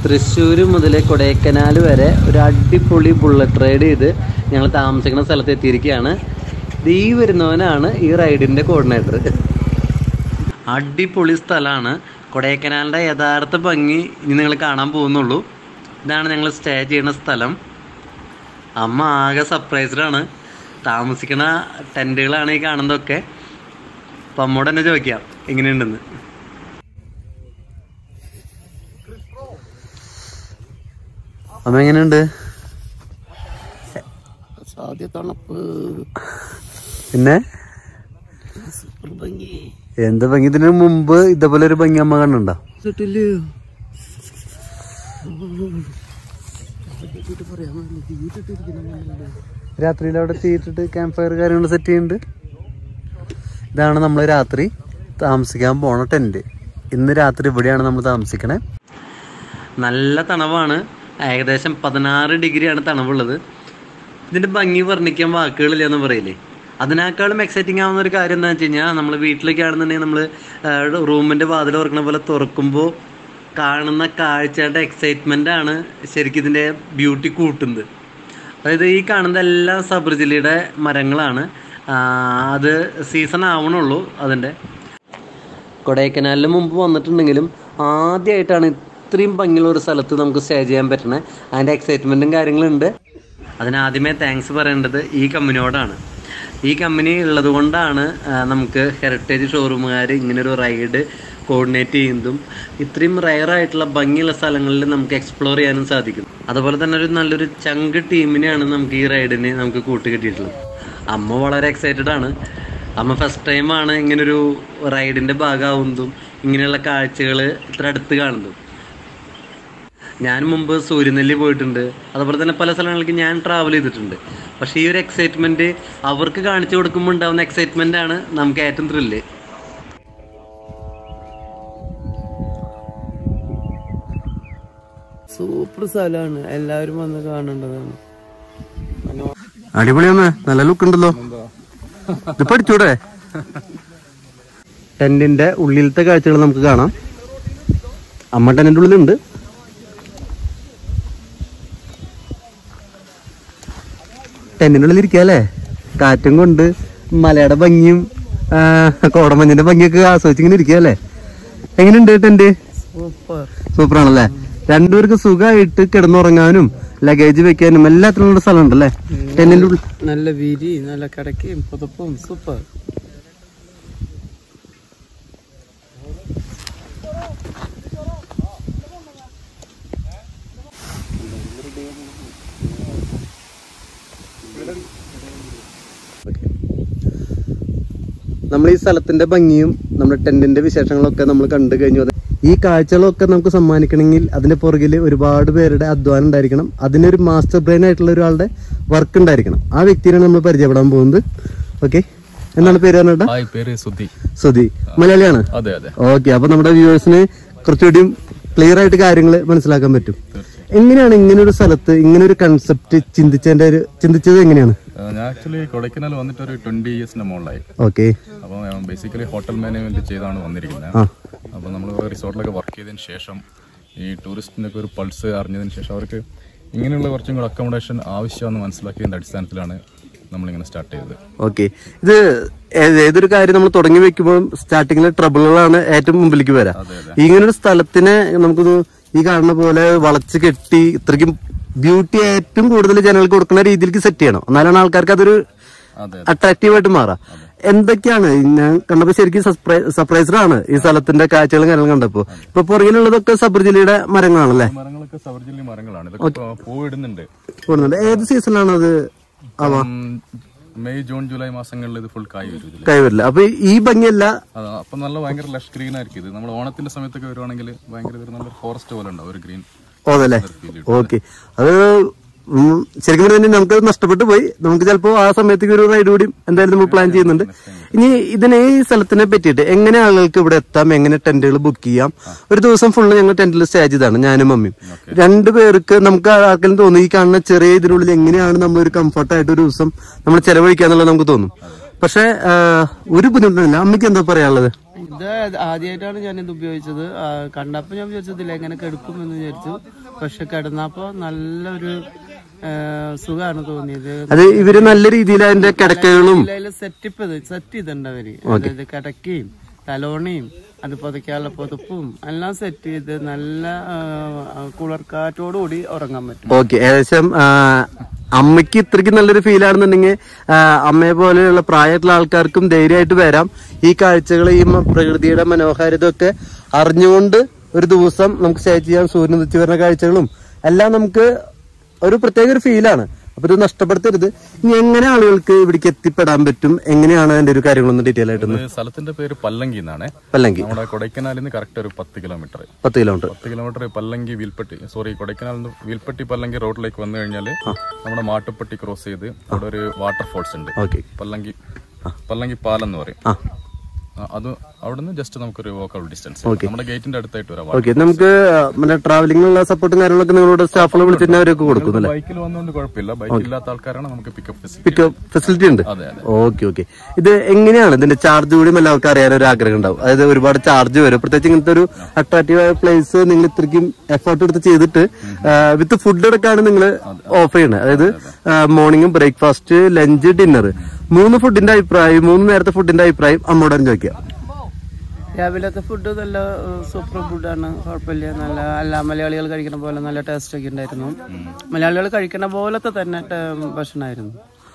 തൃശ്ശൂർ മുതൽ കൊടൈക്കനാൽ വരെ ഒരു അടിപൊളി ബുള്ളറ്റ് റൈഡ് ചെയ്ത് ഞങ്ങൾ താമസിക്കുന്ന സ്ഥലത്ത് എത്തിയിരിക്കുകയാണ് ദേ ഈ വരുന്നവനാണ് ഈ റൈഡിൻ്റെ കോർഡിനേറ്റർ അടിപൊളി സ്ഥലമാണ് കൊടൈക്കനാലിൻ്റെ യഥാർത്ഥ ഭംഗി ഇനി നിങ്ങൾ കാണാൻ പോകുന്നുള്ളൂ ഇതാണ് ഞങ്ങൾ സ്റ്റേ ചെയ്യുന്ന സ്ഥലം അമ്മ ആകെ സർപ്രൈസ്ഡാണ് താമസിക്കുന്ന ടെൻറ്റുകളാണ് ഈ കാണുന്നതൊക്കെ അപ്പം അമ്മോട് തന്നെ ചോദിക്കാം എങ്ങനെയുണ്ടെന്ന് അമ്മ എങ്ങനെയുണ്ട് സാധ്യ തണുപ്പ് പിന്നെ സൂപ്പർ ഭംഗി എന്ത് ഭംഗി ഇതിന് മുമ്പ് ഇതേപോലെ ഒരു ഭംഗി അമ്മ കണ്ടുണ്ടോ ില്ലേ രാത്രിയിൽ അവിടെ തീയിട്ടിട്ട് ക്യാമ്പ് ഫയർ കാര്യങ്ങൾ സെറ്റ് ചെയ്യുന്നുണ്ട് ഇതാണ് നമ്മൾ രാത്രി താമസിക്കാൻ പോണ ടെന്റ് ഇന്ന് രാത്രി ഇവിടെയാണ് നമ്മൾ താമസിക്കണേ നല്ല തണവാണ് ഏകദേശം പതിനാറ് ഡിഗ്രിയാണ് തണവുള്ളത് ഇതിന്റെ ഭംഗി വർണ്ണിക്കാൻ വാക്കുകളില്ല എന്ന് പറയില്ലേ അതിനേക്കാളും എക്സൈറ്റിംഗ് ആവുന്ന ഒരു കാര്യം എന്താണെന്ന് വെച്ച് കഴിഞ്ഞാൽ നമ്മൾ വീട്ടിലൊക്കെ ആണെന്നുണ്ടെങ്കിൽ നമ്മൾ റൂമിന്റെ വാതിൽ തുറക്കണ പോലെ തുറക്കുമ്പോൾ കാണുന്ന കാഴ്ചയുടെ എക്സൈറ്റ്മെന്റ് ആണ് ശരിക്കും ഇതിന്റെ ബ്യൂട്ടി കൂട്ടുന്നത് അതായത് ഈ കാണുന്ന എല്ലാം സബർജിലിയുടെ മരങ്ങളാണ് ആ, അത് സീസൺ ആവണുള്ളൂ അതിൻ്റെ കൊടൈക്കനാലിന് മുമ്പ് വന്നിട്ടുണ്ടെങ്കിലും ആദ്യമായിട്ടാണ് ഇത്രയും ഭംഗിയുള്ള ഒരു സ്ഥലത്ത് നമുക്ക് സ്റ്റേ ചെയ്യാൻ പറ്റണേ അതിൻ്റെ എക്സൈറ്റ്മെൻറ്റും കാര്യങ്ങളുണ്ട് അതിനാദ്യമേ താങ്ക്സ് പറയേണ്ടത് ഈ കമ്പനിയോടാണ് ഈ കമ്പനി ഉള്ളത് കൊണ്ടാണ് ആ, നമുക്ക് ഹെറിറ്റേജ് ഷോറൂമുകാർ ഇങ്ങനൊരു റൈഡ് കോർഡിനേറ്റ് ചെയ്യുന്നതും ഇത്രയും റയർ ആയിട്ടുള്ള ഭംഗിയുള്ള സ്ഥലങ്ങളിൽ നമുക്ക് എക്സ്പ്ലോർ ചെയ്യാനും സാധിക്കും അതുപോലെ തന്നെ ഒരു നല്ലൊരു ചങ്ക് ടീമിനെയാണ് നമുക്ക് ഈ റൈഡിന് നമുക്ക് കൂട്ടുകിട്ടിയിട്ടുള്ളത് അമ്മ വളരെ എക്സൈറ്റഡ് ആണ് അമ്മ ഫസ്റ്റ് ടൈമാണ് ഇങ്ങനൊരു റൈഡിൻ്റെ ഭാഗമാവുന്നതും ഇങ്ങനെയുള്ള കാഴ്ചകൾ ഇത്ര അടുത്ത് കാണുന്നതും ഞാൻ മുമ്പ് സൂര്യനെല്ലി പോയിട്ടുണ്ട് അതുപോലെ തന്നെ പല സ്ഥലങ്ങളിലേക്ക് ഞാൻ ട്രാവൽ ചെയ്തിട്ടുണ്ട് പക്ഷേ ഈ ഒരു എക്സൈറ്റ്മെന്റ് അവർക്ക് കാണിച്ചു കൊടുക്കുമ്പോൾ ഉണ്ടാവുന്ന എക്സൈറ്റ്മെന്റ് ആണ് നമുക്ക് ഏറ്റവും ത്രില്ല് സൂപ്പർ സ്ഥലമാണ് എല്ലാവരും വന്ന് കാണേണ്ടതാണ് അടിപൊളിയാമേ നല്ല ലുക്ക് ഉണ്ടല്ലോ ഇത് പഠിച്ചൂടെ ടെന്റിന്റെ ഉള്ളിലത്തെ കാഴ്ചകൾ നമുക്ക് കാണാം അമ്മ ടെന്റിന്റെ ഉള്ളിലുണ്ട് ടെന്റിന്റെ ഉള്ളിൽ ഇരിക്കല്ലേ കാറ്റും കൊണ്ട് മലയുടെ ഭംഗിയും ആ, കോടമഞ്ഞിന്റെ ഭംഗിയൊക്കെ ആസ്വദിച്ച് ഇങ്ങനെ ഇരിക്കല്ലേ എങ്ങനെയുണ്ട് ടെന്റ് സൂപ്പർ സൂപ്പർ ആണല്ലേ രണ്ടുപേർക്ക് സുഖമായിട്ട് കിടന്നുറങ്ങാനും ലഗേജ് വെക്കാനും എല്ലാത്തിനുള്ള സ്ഥലം ഉണ്ടല്ലേ ടെന്റിന്റെ ഉള്ളിൽ നല്ല വിരി നല്ല കിടക്കയും പുതപ്പും സൂപ്പർ നമ്മൾ ഈ സ്ഥലത്തിന്റെ ഭംഗിയും നമ്മുടെ ടെന്റിന്റെ വിശേഷങ്ങളൊക്കെ നമ്മൾ കണ്ടു കഴിഞ്ഞു അത് ഈ കാഴ്ചകളൊക്കെ നമുക്ക് സമ്മാനിക്കണമെങ്കിൽ അതിന്റെ പുറകിൽ ഒരുപാട് പേരുടെ അധ്വാനം ഉണ്ടായിരിക്കണം അതിനൊരു മാസ്റ്റർ ബ്രെയിൻ ആയിട്ടുള്ള ഒരാളുടെ വർക്ക് ഉണ്ടായിരിക്കണം ആ വ്യക്തിയാണ് നമ്മൾ പരിചയപ്പെടാൻ പോകുന്നത് ഓക്കെ എന്താണ് പേര് പറഞ്ഞിട്ട് ഹായ് പേര് സുധി സുധി മലയാളിയാണ് അതെ അതെ ഓക്കെ അപ്പൊ നമ്മുടെ വ്യൂവേഴ്സിന് കുറച്ചുകൂടിയും ക്ലിയർ ആയിട്ട് കാര്യങ്ങൾ മനസ്സിലാക്കാൻ പറ്റും എങ്ങനെയാണ് ഇങ്ങനെ ഒരു സ്ഥലത്ത് ഇങ്ങനെ ഒരു കൺസെപ്റ്റ് ചിന്തിച്ചതിന്റെ ഒരു ചിന്തിച്ചത് എങ്ങനെയാണ് ആ, ഞാൻ ആക്ച്വലി കൊടൈക്കനാൽ വന്നിട്ട് ഒരു ട്വന്റി ഇയേഴ്സിന്റെ മുകളിലായി ഓക്കെ അപ്പോൾ ബേസിക്കലി ഹോട്ടൽ മാനേജ്മെന്റ് ചെയ്താണ് വന്നിരിക്കുന്നത് ആ അപ്പോൾ നമ്മൾ റിസോർട്ടിലൊക്കെ വർക്ക് ചെയ്തതിന് ശേഷം ഈ ടൂറിസ്റ്റിന്റെ ഒക്കെ ഒരു പൾസ് അറിഞ്ഞതിന് ശേഷം അവർക്ക് ഇങ്ങനെയുള്ള കുറച്ചും കൂടെ അക്കോമഡേഷൻ ആവശ്യമാണെന്ന് മനസ്സിലാക്കിയതിന്റെ അടിസ്ഥാനത്തിലാണ് നമ്മളിങ്ങനെ സ്റ്റാർട്ട് ചെയ്തത് ഓക്കെ ഇത് ഏ- ഏതൊരു കാര്യം നമ്മൾ തുടങ്ങി വെക്കുമ്പോൾ സ്റ്റാർട്ടിങ്ങിലെ ട്രബിളുകളാണ് ഏറ്റവും മുമ്പിലേക്ക് വരാം അതെ അതെ ഇങ്ങനൊരു സ്ഥലത്തിനെ നമുക്കൊന്ന് ഈ കാണുന്ന പോലെ വളച്ച് കെട്ടി ഇത്രയ്ക്കും ബ്യൂട്ടി ഏറ്റവും കൂടുതൽ ജനങ്ങൾക്ക് കൊടുക്കുന്ന രീതിയിലേക്ക് സെറ്റ് ചെയ്യണം എന്നാലാണ് ആൾക്കാർക്ക് അതൊരു അതെ അട്രാക്റ്റീവ് ആയിട്ട് മാറാം എന്തൊക്കെയാണ് ഞാൻ കണ്ടപ്പോ ശരിക്കും സർപ്രൈസ്ഡ് ആണ് ഈ സ്ഥലത്തിന്റെ കാഴ്ചകളും കാര്യങ്ങളും കണ്ടപ്പോ ഇപ്പൊ പുറകിലുള്ളതൊക്കെ സബർ ജില്ലയുടെ മരങ്ങളാണല്ലേ മരങ്ങളൊക്കെ സവർജില്ലി മരങ്ങളാണ് ഇതൊക്കെ ഇപ്പൊ പൂവിടുന്നുണ്ട് കൂടുന്നുണ്ട് ഏത് സീസണിലാണ് അത് ആവാ ഉം, മെയ് ജൂൺ ജൂലൈ മാസങ്ങളിൽ ഇത് ഫുൾ കായ് വരും ഇതില് കൈവരില്ല അപ്പൊ ഈ ഭംഗിയല്ല അത് അപ്പൊ നല്ല ഭയങ്കര ലഷ് ഗ്രീൻ ആയിരിക്കും ഇത് നമ്മൾ ഓണത്തിന്റെ സമയത്തൊക്കെ വരുവാണെങ്കിൽ ഭയങ്കര ഒരു നല്ല ഫോറസ്റ്റ് പോലെ ഉണ്ടാവും ഒരു ഗ്രീൻ ഓതല്ലേ ഓക്കെ അത് ഉം, ശരിക്കും പറഞ്ഞാൽ നമുക്ക് നഷ്ടപ്പെട്ടു പോയി നമുക്ക് ചിലപ്പോ ആ സമയത്തേക്ക് ഒരു റൈഡ് കൂടി എന്തായാലും നമ്മൾ പ്ലാൻ ചെയ്യുന്നുണ്ട് ഇനി ഇതിനെ ഈ സ്ഥലത്തിനെ പറ്റിയിട്ട് എങ്ങനെ ആളുകൾക്ക് ഇവിടെ എത്താം എങ്ങനെ ടെന്റുകൾ ബുക്ക് ചെയ്യാം ഒരു ദിവസം ഫുള്ള് ഞങ്ങൾ ടെന്റിൽ സ്റ്റേ ചെയ്താണ് ഞാനും മമ്മിയും രണ്ടു പേർക്ക് നമുക്ക് ആർക്കെങ്കിലും തോന്നും ഈ കാണുന്ന ചെറിയ ഇതിനുള്ളിൽ എങ്ങനെയാണ് നമ്മൾ ഒരു കംഫർട്ടായിട്ട് ഒരു ദിവസം നമ്മൾ ചെലവഴിക്കാന്നുള്ളത് നമുക്ക് തോന്നും പക്ഷെ ആ, ഒരു ബുദ്ധിമുട്ടില്ല അമ്മയ്ക്ക് എന്താ പറയാനുള്ളത് ഇത് ആദ്യമായിട്ടാണ് ഞാൻ ഇത് ഉപയോഗിച്ചത് ആ, കണ്ടപ്പോ ഞാൻ വിചാരിച്ചതില്ല എങ്ങനെ കിടക്കും എന്ന് വിചാരിച്ചു പക്ഷെ കിടന്നപ്പോ നല്ലൊരു ആ, സുഖാണ് തോന്നിയത് അത് ഇവര് നല്ല രീതിയിൽ അതിന്റെ കിടക്കകളും സെറ്റപ്പ് സെറ്റ് ചെയ്തിട്ടുണ്ട് അവര് അതായത് കിടക്കയും തലോണിയും അത് പുതയ്ക്കാനുള്ള പുതപ്പും എല്ലാം സെറ്റ് ചെയ്ത് നല്ല കുളിർക്കാറ്റോടുകൂടി ഉറങ്ങാൻ പറ്റും ഓക്കെ ഏകദേശം ആ, അമ്മയ്ക്ക് ഇത്രയ്ക്ക് നല്ലൊരു ഫീൽ ആണെന്നുണ്ടെങ്കിൽ അമ്മയെ പോലെയുള്ള പ്രായമായിട്ടുള്ള ആൾക്കാർക്കും ധൈര്യമായിട്ട് വരാം ഈ കാഴ്ചകൾ ഈ മ- പ്രകൃതിയുടെ മനോഹാരിത ഒക്കെ അറിഞ്ഞുകൊണ്ട് ഒരു ദിവസം നമുക്ക് സ്റ്റേ ചെയ്യാൻ സൂര്യൻ ഉദിച്ചു വരുന്ന കാഴ്ചകളും എല്ലാം നമുക്ക് ഒരു പ്രത്യേക ഒരു ഫീലാണ് അപ്പൊ ഇത് നഷ്ടപ്പെടുത്തരുത് ഇനി എങ്ങനെ ആളുകൾക്ക് ഇവിടേക്ക് എത്തിപ്പെടാൻ പറ്റും എങ്ങനെയാണ് അതിന്റെ ഒരു കാര്യങ്ങളൊന്ന് ഡീറ്റെയിൽ ആയിട്ടൊന്ന് ഇത് സ്ഥലത്തിന്റെ പേര് പല്ലങ്കി എന്നാണ് പല്ലങ്കി നമ്മുടെ കൊടൈക്കനാലിൽ നിന്ന് കറക്റ്റ് ഒരു പത്ത് കിലോമീറ്റർ പത്ത് കിലോമീറ്റർ പത്ത് കിലോമീറ്റർ പല്ലങ്കി വീൽപ്പെട്ടി സോറി കൊടൈക്കനാലിൽ നിന്ന് വീൽപ്പെട്ടി പല്ലങ്കി റോഡിലേക്ക് വന്നു കഴിഞ്ഞാൽ നമ്മുടെ മാട്ടുപ്പെട്ടി ക്രോസ് ചെയ്ത് അവിടെ ഒരു വാട്ടർഫോൾസ് ഉണ്ട് ഓക്കെ പല്ലങ്കി പല്ലങ്കി പാലം എന്ന് പറയും ആ ആ, അത് അവിടുന്ന് ജസ്റ്റ് നമുക്കൊരു വോക്കബിൾ ഡിസ്റ്റൻസ് നമ്മുടെ ഗേറ്റിന്റെ അടുത്തായിട്ട് വരാം ഓക്കെ നമുക്ക് മറ്റേ ട്രാവലിംഗിനുള്ള സപ്പോർട്ടും കാര്യങ്ങളൊക്കെ നിങ്ങളുടെ സ്റ്റാഫുകളെ വിളിച്ചിട്ട് അവരൊക്കെ കൊടുക്കും അല്ലേ ബൈക്കിൽ വന്നുകൊണ്ട് കുഴപ്പമില്ല ബൈക്ക് ഇല്ലാത്ത ആൾക്കാരാണ് നമുക്ക് പിക്കപ്പ് ഫെസിലിറ്റി പിക്കപ്പ് ഫെസിലിറ്റി ഉണ്ട് അതെ അതെ ഓക്കെ ഓക്കെ ഇത് എങ്ങനെയാണ് ഇതിന്റെ ചാർജ് കൂടി എല്ലാവർക്കും അറിയാൻ ഒരു ആഗ്രഹം ഉണ്ടാവും അതായത് ഒരുപാട് ചാർജ് വരും പ്രത്യേകിച്ച് ഇങ്ങനത്തെ ഒരു അട്രാക്റ്റീവ് ആയ പ്ലേസ് നിങ്ങൾ ഇത്രയ്ക്കും എഫേർട്ട് എടുത്ത് ചെയ്തിട്ട് വിത്ത് ഫുഡ് അടക്കമാണ് നിങ്ങൾ ഓഫ് ചെയ്യുന്നത് അതായത് മോർണിംഗും ബ്രേക്ക്ഫാസ്റ്റ് ലഞ്ച് ഡിന്നർ മൂന്ന് ഫുഡിന്റെ അഭിപ്രായം മൂന്ന് നേരത്തെ ഫുഡിന്റെ അഭിപ്രായം അമ്മോടാൻ ചോദിക്കാം രാവിലത്തെ ഫുഡ് നല്ല സൂപ്പർ ഫുഡാണ് കുഴപ്പമില്ല നല്ല അല്ല മലയാളികൾ കഴിക്കുന്ന പോലെ നല്ല ടേസ്റ്റ് ഒക്കെ ഉണ്ടായിരുന്നു മലയാളികൾ കഴിക്കുന്ന പോലത്തെ തന്നെ ടേ- ഭക്ഷണമായിരുന്നു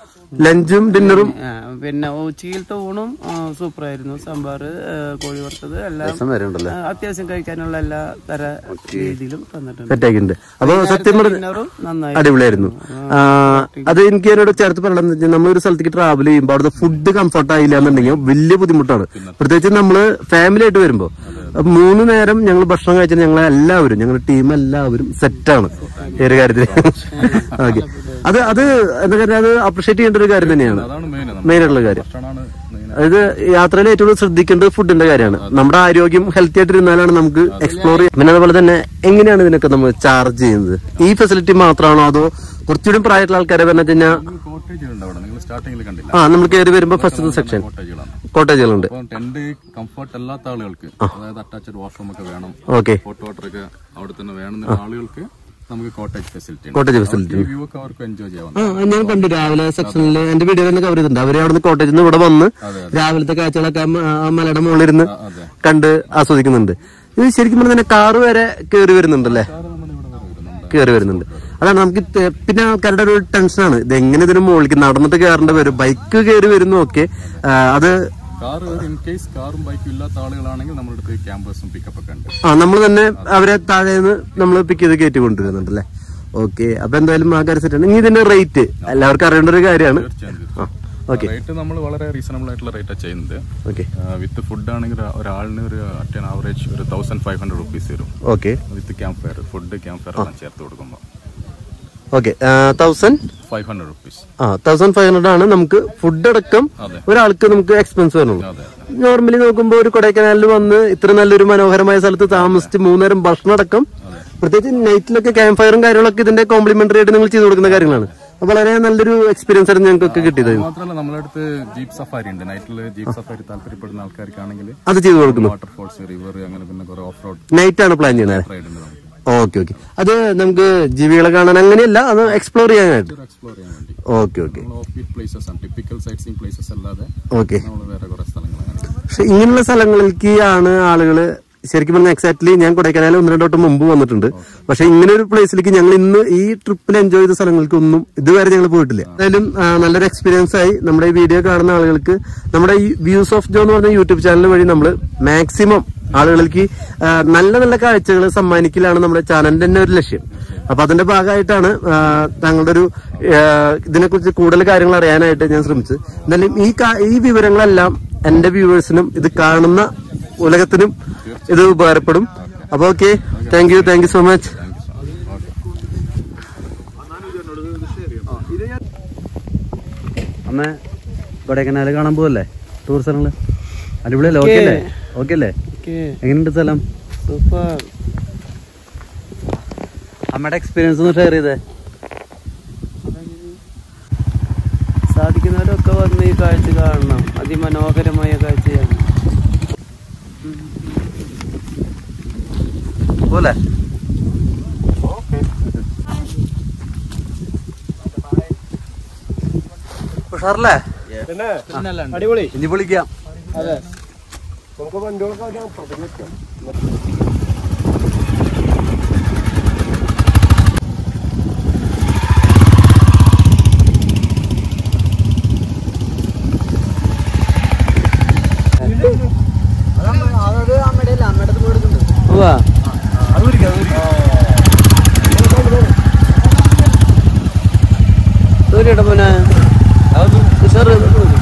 ലഞ്ചും ഡിന്നറും ആ, പിന്നെ ഉച്ചയിലത്തെ ഊണും സൂപ്പർ ആയിരുന്നു സാമ്പാർ കോഴി വറുത്തത് എല്ലാം വരെ ഉണ്ടല്ലോ ആ, അത്യാവശ്യം കഴിക്കാനുള്ള എല്ലാ തര രീതിയിലും തന്നിട്ടുണ്ട് സെറ്റാക്കിയിട്ടുണ്ട് അപ്പൊ സത്യം പറഞ്ഞ ഡിന്നറും നന്നായി അടിപൊളിയായിരുന്നു ആ, അത് എനിക്ക് എന്നോട് ചേർത്ത് പറയണമെന്ന് വെച്ചാൽ നമ്മളൊരു സ്ഥലത്തേക്ക് ട്രാവൽ ചെയ്യുമ്പോൾ അവിടുത്തെ ഫുഡ് കംഫർട്ട് ആയില്ല എന്നുണ്ടെങ്കിൽ വലിയ ബുദ്ധിമുട്ടാണ് പ്രത്യേകിച്ച് നമ്മള് ഫാമിലി ആയിട്ട് വരുമ്പോ അപ്പൊ മൂന്ന് നേരം ഞങ്ങൾ ഭക്ഷണം കഴിച്ചാൽ ഞങ്ങൾ എല്ലാവരും ഞങ്ങളുടെ ടീം എല്ലാവരും സെറ്റാണ് ഈ ഒരു കാര്യത്തിൽ ഓക്കെ അത് അത് എന്താ പറയുക അത് അപ്രിഷിയേറ്റ് ചെയ്യേണ്ട ഒരു കാര്യം തന്നെയാണ് അതാണ് മെയിൻ മെയിൻ ആയിട്ടുള്ള കാര്യം ഭക്ഷണമാണ് മെയിൻ അതായത് യാത്രയിൽ ഏറ്റവും കൂടുതൽ ശ്രദ്ധിക്കേണ്ടത് ഫുഡിന്റെ കാര്യമാണ് നമ്മുടെ ആരോഗ്യം ഹെൽത്തി ആയിട്ട് ഇരുന്നാലാണ് നമുക്ക് എക്സ്പ്ലോർ ചെയ്യാം പിന്നെ അതുപോലെ തന്നെ എങ്ങനെയാണ് ഇതിനൊക്കെ നമ്മൾ ചാർജ് ചെയ്യുന്നത് ഈ ഫെസിലിറ്റി മാത്രമാണോ അതോ കുറച്ചുകൂടി പ്രായമുള്ള ആൾക്കാരെ പറഞ്ഞു കഴിഞ്ഞാൽ കോട്ടേജുകളുണ്ട് അവിടെ നിങ്ങൾ സ്റ്റാർട്ടിങ്ങിൽ കണ്ടില്ല ആ നമ്മൾ കയറി വരുമ്പോൾ ഫസ്റ്റ് സെക്ഷൻ കോട്ടേജുകളാണ് കോട്ടേജുകളുണ്ട് അപ്പോൾ ടെന്റ് കംഫർട്ട് അല്ലാത്ത ആളുകൾക്ക് അതായത് അറ്റാച്ച്ഡ് വാഷ്റൂം ഒക്കെ വേണം ഓക്കെ ഹോട്ട് വാട്ടർ ഒക്കെ അവിടെ തന്നെ വേണമെന്നുള്ള ആളുകൾക്ക് നമുക്ക് കോട്ടേജ് ഫെസിലിറ്റി ഉണ്ട് കോട്ടേജ് ഫെസിലിറ്റി ഈ വ്യൂ ഒക്കെ അവർക്ക് എൻജോയ് ചെയ്യാം ആ ഞാൻ കണ്ടു രാവിലെ സെക്ഷനിൽ എന്റെ വീഡിയോ തന്നെ കവർ ചെയ്തിട്ടുണ്ട് അവര് അവിടുന്ന് കോട്ടേജിൽ നിന്ന് ഇവിടെ വന്ന് രാവിലത്തെ കാഴ്ചകളൊക്കെ ആ മ- ആ മലയുടെ മുകളിൽ ഇരുന്ന് അതെ കണ്ട് ആസ്വദിക്കുന്നുണ്ട് ഇത് ശരിക്കും പറഞ്ഞാൽ തന്നെ കാറ് വരെ കയറി വരുന്നുണ്ടല്ലേ അത് നമ്മുടെ ഇവിടെ വരെ വരും നമ്മുടെ കയറി വരുന്നുണ്ട് അതാണ് നമുക്ക് തെ- പിന്നെ ആൾക്കാരുടെ ഒരു ടെൻഷനാണ് ഇത് എങ്ങനെ ഇതിന് മുകളിലേക്ക് നടന്നിട്ട് കയറേണ്ടി വരും ബൈക്ക് കയറി വരുന്നു ഒക്കെ അത് കാർ ഇൻ കേസ് കാറും ബൈക്കും ഇല്ലാത്ത ആളുകളാണെങ്കിൽ നമ്മുടെ അടുത്ത് ക്യാമ്പസും പിക്കപ്പ് ഒക്കെ ഉണ്ട് ആ നമ്മൾ തന്നെ അവരെ താഴേന്ന് നമ്മൾ പിക്ക് ചെയ്ത് കയറ്റി കൊണ്ടുവരുന്നുണ്ടല്ലേ ഓക്കെ അപ്പൊ എന്തായാലും ആ കാര്യം സെറ്റാണ് ഇനി ഇതിന്റെ റേറ്റ് എല്ലാവർക്കും അറിയേണ്ട ഒരു കാര്യമാണ് തീർച്ചയായും ആ ഓക്കെ റേറ്റ് നമ്മൾ വളരെ റീസണബിൾ ആയിട്ടുള്ള റേറ്റാണ് ചെയ്യുന്നത് ഓക്കെ വിത്ത് ഫുഡ് ആണെങ്കിൽ ഒരാളിന് ഒരു അറ്റ് ആൻ ആവറേജ് ഒരു തൗസൻഡ് ഫൈവ് ഹൺഡ്രഡ് റുപ്പീസ് വരും okay with camp fire food camp fire എല്ലാം ചേർത്ത് കൊടുക്കുമ്പോൾ okay thousand five hundred rupees ആ തൗസൻഡ് ഫൈവ് ഹൺഡ്രഡ് ആണ് നമുക്ക് ഫുഡ് അടക്കം അതെ. ഒരാൾക്ക് നമുക്ക് എക്സ്പെൻസ് വരുന്നുള്ളൂ അതെ നോർമലി നോക്കുമ്പോൾ ഒരു കൊടൈക്കനാലിൽ വന്ന് ഇത്ര നല്ലൊരു മനോഹരമായ സ്ഥലത്ത് താമസിച്ച് മൂന്നേരം ഭക്ഷണം അടക്കം പ്രത്യേകിച്ച് നൈറ്റിലൊക്കെ ക്യാമ്പ് ഫയറും കാര്യങ്ങളൊക്കെ ഇതിന്റെ കോംപ്ലിമെന്ററി ആയിട്ട് നിങ്ങൾ ചെയ്തു കൊടുക്കുന്ന കാര്യങ്ങളാണ് അപ്പൊ വളരെ നല്ലൊരു എക്സ്പീരിയൻസ് ആയിരുന്നു ഞങ്ങൾക്കൊക്കെ കിട്ടിയത് മാത്രമല്ല നമ്മളെ അടുത്ത് ജീപ്പ് സഫാരി ഉണ്ട് നൈറ്റിൽ ജീപ്പ് സഫാരി താല്പര്യപ്പെടുന്ന ആൾക്കാർക്കാണെങ്കിൽ അത് ചെയ്തു കൊടുക്കുന്നു വാട്ടർഫോൾസ് റിവർ അങ്ങനെ പിന്നെ കുറെ ഓഫ് റോഡ് നൈറ്റ് ആണ് പ്ലാൻ ചെയ്യുന്നത് റൈഡ് ഉണ്ട് നമുക്ക് ഓക്കെ ഓക്കെ അത് നമുക്ക് ജീവികളെ കാണാൻ അങ്ങനെയല്ല അത് എക്സ്പ്ലോർ ചെയ്യാനായിട്ട് എക്സ്പ്ലോർ ചെയ്യാൻ വേണ്ടി ഓക്കെ ഓക്കെ നമ്മൾ ഓഫ് ബീറ്റ് പ്ലേസസ് ആണ് ടിപ്പിക്കൽ സൈറ്റ് സീൻ പ്ലേസസ് അല്ലാതെ ഓക്കെ നമ്മൾ വേറെ കുറെ സ്ഥലങ്ങൾ കാണിക്കും പക്ഷെ ഇങ്ങനെയുള്ള സ്ഥലങ്ങളിലേക്ക് ആണ് ആളുകള് ശരിക്കും പറഞ്ഞാൽ എക്സാക്ട്ലി ഞാൻ കൊടൈക്കനാൽ ഒന്ന് രണ്ട് വട്ടം മുമ്പ് വന്നിട്ടുണ്ട് പക്ഷെ ഇങ്ങനെ ഒരു പ്ലേസിലേക്ക് ഞങ്ങൾ ഇന്ന് ഈ ട്രിപ്പിൽ എൻജോയ് ചെയ്ത സ്ഥലങ്ങൾക്ക് ഒന്നും ഇതുവരെ ഞങ്ങൾ പോയിട്ടില്ല എന്തായാലും ആ, നല്ലൊരു എക്സ്പീരിയൻസ് ആയി നമ്മുടെ ഈ വീഡിയോ കാണുന്ന ആളുകൾക്ക് നമ്മുടെ ഈ വ്യൂസ് ഓഫ് ജോ എന്ന് പറഞ്ഞ യൂട്യൂബ് ചാനൽ വഴി നമ്മൾ മാക്സിമം ആളുകൾക്ക് ആ, നല്ല നല്ല കാഴ്ചകൾ സമ്മാനിക്കലാണ് നമ്മുടെ ചാനലിന്റെ തന്നെ ഒരു ലക്ഷ്യം അപ്പൊ അതിന്റെ ഭാഗമായിട്ടാണ് ആ, താങ്കളുടെ ഒരു ഇതിനെക്കുറിച്ച് കൂടുതൽ കാര്യങ്ങൾ അറിയാനായിട്ട് ഞാൻ ശ്രമിച്ചത് എന്തായാലും ഈ കാ- ഈ വിവരങ്ങളെല്ലാം എന്റെ വ്യൂവേഴ്സിനും ഇത് കാണുന്ന ഉലകത്തിനും ഇത് ഉപകാരപ്പെടും അപ്പൊ okay thank you thank you so much അമ്മ കൊടൈക്കനാല് കാണാൻ പോവല്ലേ ടൂർ സ്ഥലങ്ങള് അടിപൊളിയല്ലേ ഓക്കെ അല്ലേ ഓക്കെ അല്ലേ ഓക്കെ എങ്ങനെയുണ്ട് സ്ഥലം സൂപ്പർ അമ്മയുടെ എക്സ്പീരിയൻസ് ഒന്ന് ഷെയർ ചെയ്തേ സാധിക്കുന്നവരൊക്കെ വന്ന് ഈ കാഴ്ച കാണണം അതിമനോഹരമായ കാഴ്ചയാണ് പോലെ ഉഷാറല്ലേ അടിപൊളി ഇനി വിളിക്കാം അതെ നമുക്ക് വണ്ടികളൊക്കെ ഉവ്വ. സൂര്യയുടെ മോനെ ഉഷാറ്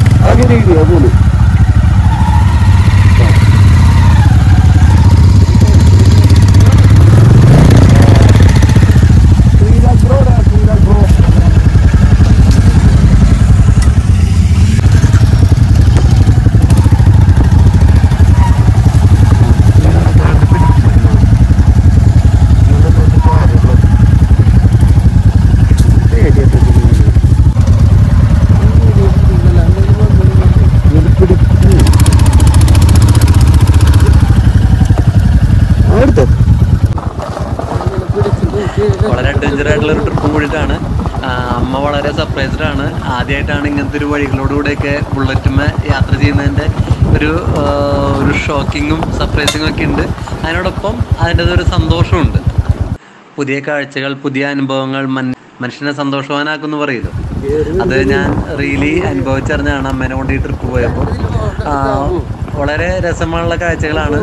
വളരെ അഡ്വഞ്ചർ ആയിട്ടുള്ള ഒരു ട്രിപ്പ് കൂടിയിട്ടാണ് ആ, അമ്മ വളരെ സർപ്രൈസ്ഡ് ആണ് ആദ്യമായിട്ടാണ് ഇങ്ങനത്തെ ഒരു വഴികളിലൂടെയൊക്കെ ബുള്ളറ്റുമേ യാത്ര ചെയ്യുന്നതിൻ്റെ ഒരു ആ, ഒരു ഷോക്കിങ്ങും സർപ്രൈസിങ്ങും ഒക്കെ ഉണ്ട് അതിനോടൊപ്പം അതിൻ്റെതൊരു സന്തോഷമുണ്ട് പുതിയ കാഴ്ചകൾ പുതിയ അനുഭവങ്ങൾ മൻ- മനുഷ്യനെ സന്തോഷവാനാക്കുമെന്ന് പറയുമല്ലോ അത് ഞാൻ റിയലി അനുഭവിച്ചറിഞ്ഞാണ് അമ്മേനെ കൊണ്ട് ഈ ട്രിപ്പ് പോയപ്പോൾ ആ, വളരെ രസമുള്ള കാഴ്ചകളാണ്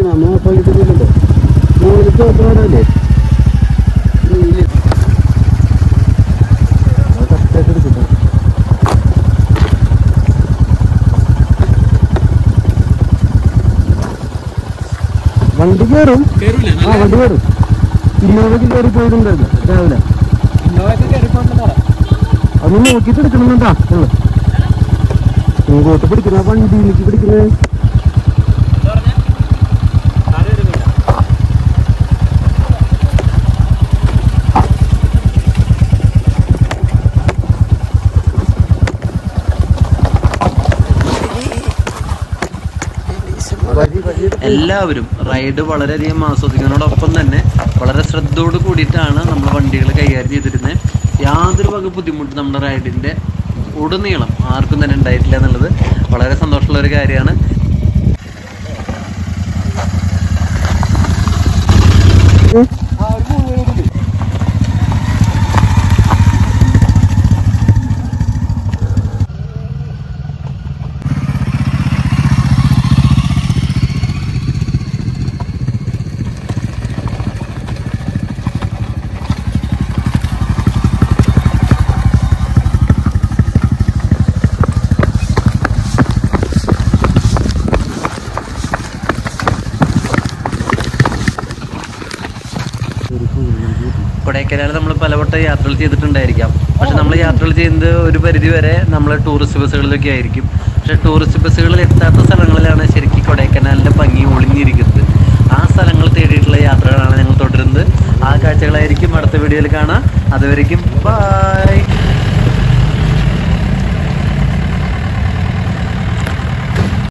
വണ്ടി കയറും ആ വണ്ടി കയറും ഇന്നോവയ്ക്ക് കയറി പോയിട്ടുണ്ടായിരുന്നു രാവിലെ അത് നോക്കിയിട്ട് എടുക്കണമെന്നുണ്ടാ ഇങ്ങോട്ട് പിടിക്കുന്ന വണ്ടിയിലേക്ക് പിടിക്കുന്നത് എല്ലാവരും റൈഡ് വളരെയധികം ആസ്വദിക്കുന്നതോടൊപ്പം തന്നെ വളരെ ശ്രദ്ധയോട് കൂടിയിട്ടാണ് നമ്മൾ വണ്ടികൾ കൈകാര്യം ചെയ്തിരുന്നത് യാതൊരു വക ബുദ്ധിമുട്ടും നമ്മുടെ റൈഡിൻ്റെ ഉടനീളം ആർക്കും തന്നെ ഉണ്ടായിട്ടില്ല എന്നുള്ളത് വളരെ സന്തോഷമുള്ള ഒരു കാര്യമാണ് കൊടൈക്കനാൽ നമ്മൾ പലവട്ടം യാത്രകൾ ചെയ്തിട്ടുണ്ടായിരിക്കാം പക്ഷെ നമ്മൾ യാത്രകൾ ചെയ്യുന്നത് ഒരു പരിധി വരെ നമ്മൾ ടൂറിസ്റ്റ് ബസ്സുകളിലൊക്കെ ആയിരിക്കും പക്ഷെ ടൂറിസ്റ്റ് ബസ്സുകളിൽ എത്താത്ത സ്ഥലങ്ങളിലാണ് ശരിക്കും കൊടൈക്കനാലിൻ്റെ ഭംഗി ഒളിഞ്ഞിരിക്കുന്നത് ആ സ്ഥലങ്ങൾ തേടിയിട്ടുള്ള യാത്രകളാണ് ഞങ്ങൾ തുടരുന്നത് ആ കാഴ്ചകളായിരിക്കും അടുത്ത വീഡിയോയിൽ കാണാം അതുവരെയും ബായ്